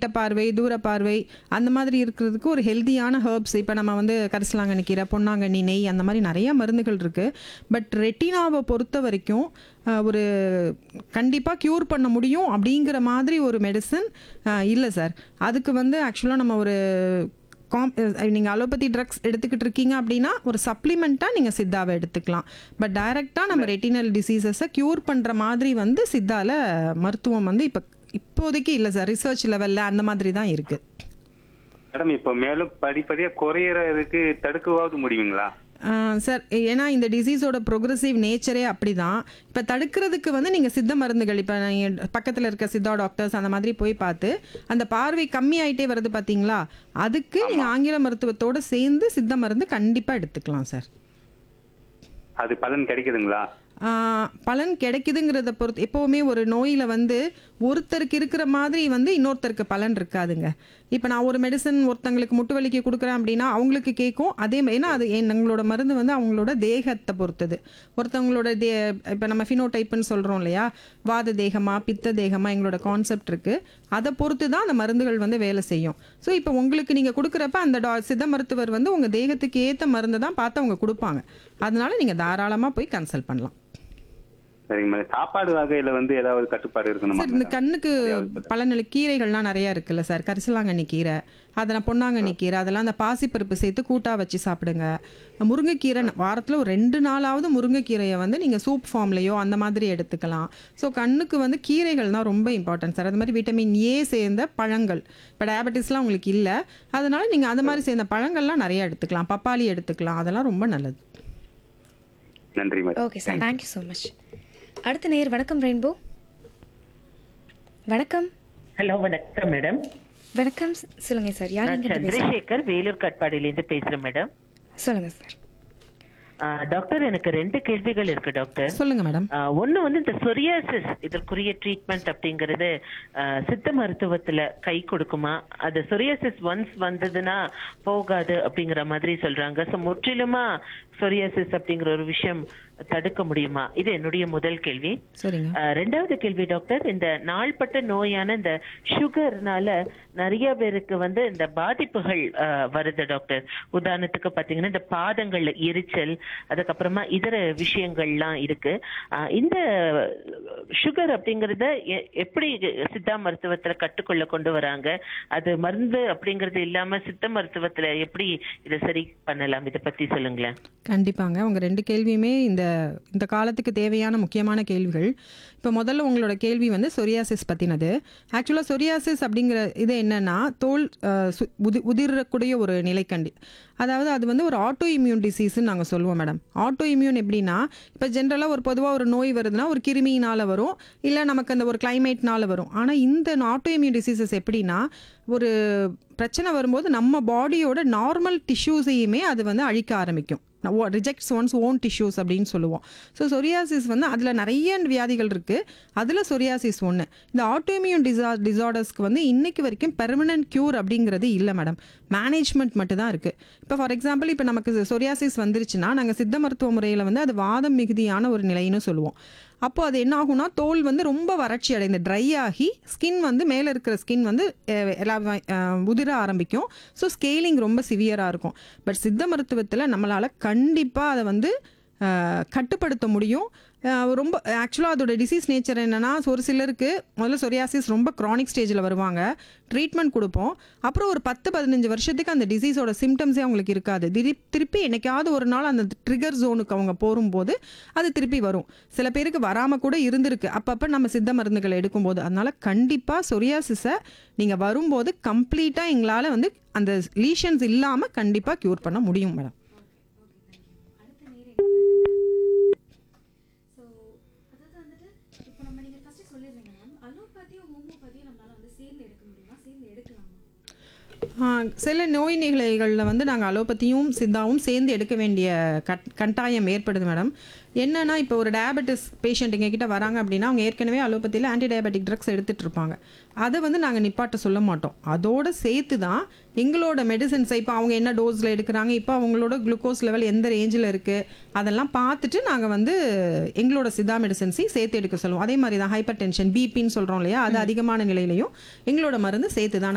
கிட்ட பார்வை தூர பார்வை அந்த மாதிரி இருக்கிறதுக்கு ஒரு ஹெல்தியான ஹெர்ப்ஸ் இப்போ நம்ம வந்து கரிசலாங்கண்ணி கீரை பொன்னாங்கண்ணி நெய் அந்த மாதிரி நிறைய மருந்துகள் இருக்குது பட் ரெட்டினாவை பொறுத்த வரைக்கும் அஹ், ஒரு கண்டிப்பாக க்யூர் பண்ண முடியும் அப்படிங்கிற மாதிரி ஒரு மெடிசன் இல்லை சார் அதுக்கு வந்து ஆக்சுவலாக நம்ம ஒரு காம் நீங்கள் அலோபதி ட்ரக்ஸ் எடுத்துக்கிட்டு இருக்கீங்க அப்படின்னா ஒரு சப்ளிமெண்ட்டாக நீங்கள் சித்தாவை எடுத்துக்கலாம் பட் டைரெக்டாக நம்ம ரெட்டினல் டிசீசஸை க்யூர் பண்ணுற மாதிரி வந்து சித்தால மருத்துவம் வந்து இப்போ இப்போதைக்கு இல்லை சார் ரிசர்ச் லெவலில் அந்த மாதிரி தான் இருக்குது மேடம் இப்ப மேலும் படிப்படியா குறையறதுக்கு தடுக்கவாவது முடியுங்களா சார் ஏன்னா இந்த டிசீஸோட ப்ரோக்ரஸிவ் நேச்சரே அப்படி தான் இப்போ தடுக்கிறதுக்கு வந்து நீங்கள் சித்த மருந்துகள் இப்போ பக்கத்தில் இருக்க சித்தா டாக்டர்ஸ் அந்த மாதிரி போய் பார்த்து அந்த பார்வை கம்மி ஆயிட்டே வருது பார்த்தீங்களா அதுக்கு நீங்கள் ஆங்கில மருத்துவத்தோடு சேர்ந்து சித்த மருந்து கண்டிப்பாக எடுத்துக்கலாம் சார் அது பலன் கிடைக்குதுங்களா ஆஹ் பலன் கிடைக்குதுங்கிறத பொறுத்து எப்போவுமே ஒரு நோயில் வந்து ஒருத்தருக்கு இருக்கிற மாதிரி வந்து இன்னொருத்தருக்கு பலன் இருக்காதுங்க இப்போ நான் ஒரு மெடிசன் ஒருத்தங்களுக்கு முட்டு வலிக்கு கொடுக்குறேன் அப்படின்னா அவங்களுக்கு கேட்கும் அதே மாதிரி ஏன்னா அது என் எங்களோட மருந்து வந்து அவங்களோட தேகத்தை பொறுத்தது ஒருத்தவங்களோட தே இப்போ நம்ம ஃபினோடைப்புன்னு சொல்கிறோம் இல்லையா வாத தேகமா பித்த தேகமா எங்களோட கான்செப்ட் இருக்குது அதை பொறுத்து தான் அந்த மருந்துகள் வந்து வேலை செய்யும் ஸோ இப்போ உங்களுக்கு நீங்கள் கொடுக்குறப்ப அந்த டா சித்த மருத்துவர் வந்து உங்கள் தேகத்துக்கு ஏற்ற மருந்து தான் பார்த்து அவங்க கொடுப்பாங்க அதனால நீங்கள் தாராளமாக போய் கன்சல்ட் பண்ணலாம் சரிங்க மேடம் சாப்பாடு வகையில வந்து ஏதாவது கட்டுப்பாடு இருக்கணுமா சார் இந்த கண்ணுக்கு பலநிலை கீரைகள்லாம் நிறைய இருக்குல்ல சார் கரிசலாங்கண்ணி கீரை அதெல்லாம் பொன்னாங்கண்ணி கீரை அதெல்லாம் அந்த பாசிப்பருப்பு சேர்த்து கூட்டாக வச்சு சாப்பிடுங்க முருங்கைக்கீரை வாரத்தில் ஒரு ரெண்டு நாளாவது முருங்கைக்கீரையை வந்து நீங்கள் சூப் ஃபார்ம்லேயோ அந்த மாதிரி எடுத்துக்கலாம் ஸோ கண்ணுக்கு வந்து கீரைகள் தான் ரொம்ப இம்பார்ட்டன்ட் சார் அது மாதிரி விட்டமின் ஏ சேர்ந்த பழங்கள் இப்போ டயபெட்டிஸ்லாம் உங்களுக்கு இல்லை அதனால நீங்கள் அந்த மாதிரி சேர்ந்த பழங்கள்லாம் நிறைய எடுத்துக்கலாம் பப்பாளி எடுத்துக்கலாம் அதெல்லாம் ரொம்ப நல்லது நன்றி madam okay sir thank you so much அடுத்த நேர் வணக்கம் ரெயின்போ வணக்கம் ஹலோ வணக்கம் மேடம் வணக்கம் ஸ்- சொல்லுங்க சார் யார் நான் எங்க இருந்து பேசுறீங்க? சந்திரசேகர் வேலூர் கட்பாடியிலேருந்து பேசுறேன் மேடம் சொல்லுங்க சார் ஆ, டாக்டர் எனக்கு ரெண்டு கேள்விகள் இருக்கு டாக்டர் சொல்லுங்க மேடம் ஆ, ஒண்ணு வந்து இந்த சொரியாசிஸ் இதற்குரிய ட்ரீட்மெண்ட் அப்படிங்கறது ஆ, சித்த மருத்துவத்துல கை கொடுக்குமா அது சொரியாசிஸ் ஒன்ஸ் வந்ததுன்னா போகாது அப்படிங்கிற மாதிரி சொல்றாங்க சோ முற்றிலுமா சொரியாசிஸ் அப்படிங்கிற ஒரு விஷயம் தடுக்க முடியுமா இது என்னுடைய முதல் கேள்வி சரிங்க ஆ, ரெண்டாவது கேள்வி டாக்டர் இந்த நாள்பட்ட நோயான இந்த சுகர்னால நிறைய பேருக்கு வந்து இந்த பாதிப்புகள் ஆ, வருது டாக்டர் உதாரணத்துக்கு பாத்தீங்கன்னா இந்த பாதங்கள்ல எரிச்சல் அதுக்கப்புறமா இதர விஷயங்கள்லாம் இருக்கு ஆ, இந்த சுகர் அப்படிங்கறத எ- எப்படி சித்தா மருத்துவத்துல கட்டுக்குள்ள கொண்டு வராங்க அது மருந்து அப்படிங்கறது இல்லாம சித்த மருத்துவத்துல எப்படி இதை சரி பண்ணலாம் இதை பத்தி சொல்லுங்களேன் கண்டிப்பாங்க உங்க ரெண்டு கேள்வியுமே இந்த இந்த காலத்துக்கு தேவையான முக்கியமான கேள்விகள் இப்போ முதல்ல உங்களோட கேள்வி வந்து சொரியாசிஸ் பற்றினது ஆக்சுவலாக சொரியாசிஸ் அப்படிங்கிற இது என்னன்னா தோல் அஹ், சு- உதி உதிரக்கூடிய ஒரு நிலைக்கண்டி அதாவது அது வந்து ஒரு ஆட்டோ இம்யூன் டிசீஸ்ன்னு நாங்கள் சொல்லுவோம் மேடம் ஆட்டோ இம்யூன் எப்படின்னா இப்போ ஜென்ரலாக ஒரு பொதுவாக ஒரு நோய் வருதுன்னா ஒரு கிருமியினால் வரும் இல்லை நமக்கு அந்த ஒரு கிளைமேட்னால வரும் ஆனால் இந்த ஆட்டோ இம்யூன் டிசீசஸ் எப்படின்னா ஒரு பிரச்சனை வரும்போது நம்ம பாடியோட நார்மல் டிஷ்யூஸையுமே அது வந்து அழிக்க ஆரம்பிக்கும் ரிஜெக்ட்ஸ் ஒன்ஸ் ஓன் டிஷ்யூஸ் அப்படின்னு சொல்லுவோம் ஸோ சொரியாசிஸ் வந்து அதில் நிறைய வியாதிகள் இருக்குது அதில் சொரியாசிஸ் ஒன்று இந்த ஆட்டோமியூன் டிசா டிசார்டர்ஸ்க்கு வந்து இன்னைக்கு வரைக்கும் பெர்மனன்ட் க்யூர் அப்படிங்கிறது இல்லை மேடம் மேனேஜ்மெண்ட் மட்டும் தான் இருக்குது இப்போ ஃபார் எக்ஸாம்பிள் இப்போ நமக்கு சொரியாசிஸ் வந்துருச்சுன்னா நாங்கள் சித்த மருத்துவ முறையில் வந்து அது வாதம் மிகுதியான ஒரு நிலைன்னு சொல்லுவோம் அப்போ அது என்ன ஆகும்னா தோல் வந்து ரொம்ப வறட்சி அடைந்து ட்ரை ஆகி ஸ்கின் வந்து மேலே இருக்கிற ஸ்கின் வந்து அஹ், எல்லாம் அஹ், உதிர ஆரம்பிக்கும் ஸோ ஸ்கேலிங் ரொம்ப சிவியராக இருக்கும் பட் சித்த மருத்துவத்தில் நம்மளால் கண்டிப்பாக அதை வந்து அஹ், கட்டுப்படுத்த முடியும் அஹ், ரொம்ப ஆக்சுவலாக அதோட டிசீஸ் நேச்சர் என்னென்னா ஒரு சிலருக்கு முதல்ல சொரியாசிஸ் ரொம்ப க்ரானிக் ஸ்டேஜில் வருவாங்க ட்ரீட்மெண்ட் கொடுப்போம் அப்புறம் ஒரு பத்து பதினஞ்சு வருஷத்துக்கு அந்த டிசீஸோட சிம்டம்ஸே அவங்களுக்கு இருக்காது திடீர் திருப்பி என்னைக்காவது ஒரு நாள் அந்த ட்ரிகர் ஜோனுக்கு அவங்க போகும்போது அது திருப்பி வரும் சில பேருக்கு வராமல் கூட இருந்திருக்கு அப்பப்போ நம்ம சித்த மருந்துகளை எடுக்கும்போது அதனால கண்டிப்பாக சொரியாசிஸை நீங்கள் வரும்போது கம்ப்ளீட்டாக எங்களால் வந்து அந்த லீஷன்ஸ் இல்லாமல் கண்டிப்பாக க்யூர் பண்ண முடியும் மேடம் ஸோ அதாவது வந்துட்டு இப்போ நம்ம நீங்கள் ஃபஸ்ட்டு சொல்லிடுறீங்க மேம் அலோபதியும் ஹோமியோபதியும் நம்மளால வந்து சேர்ந்து எடுக்க முடியுமா சேர்ந்து எடுக்கலாமா ஆ, சில நோய் நிலைகளில் வந்து நாங்கள் அலோபதியும் சித்தாவும் சேர்ந்து எடுக்க வேண்டிய கட் கட்டாயம் ஏற்படுது மேடம் என்னன்னா இப்போ ஒரு டயபெட்டிஸ் பேஷண்ட் எங்ககிட்ட வராங்க அப்படின்னா அவங்க ஏற்கனவே அலோபதியில் ஆன்டி டயபெட்டிக் ட்ரக்ஸ் எடுத்துகிட்டு இருப்பாங்க அதை வந்து நாங்கள் நிப்பாட்ட சொல்ல மாட்டோம் அதோட சேர்த்து தான் எங்களோட மெடிசன்ஸை இப்போ அவங்க என்ன டோஸில் எடுக்கிறாங்க இப்போ அவங்களோட குளுக்கோஸ் லெவல் எந்த ரேஞ்சில் இருக்குது அதெல்லாம் பார்த்துட்டு நாங்கள் வந்து எங்களோட சித்தா மெடிசன்ஸையும் சேர்த்து எடுக்க சொல்லுவோம் அதே மாதிரி தான் ஹைப்பர் டென்ஷன் பிபின்னு சொல்கிறோம் இல்லையா அது அதிகமான நிலையிலையும் எங்களோட மருந்து சேர்த்து தான்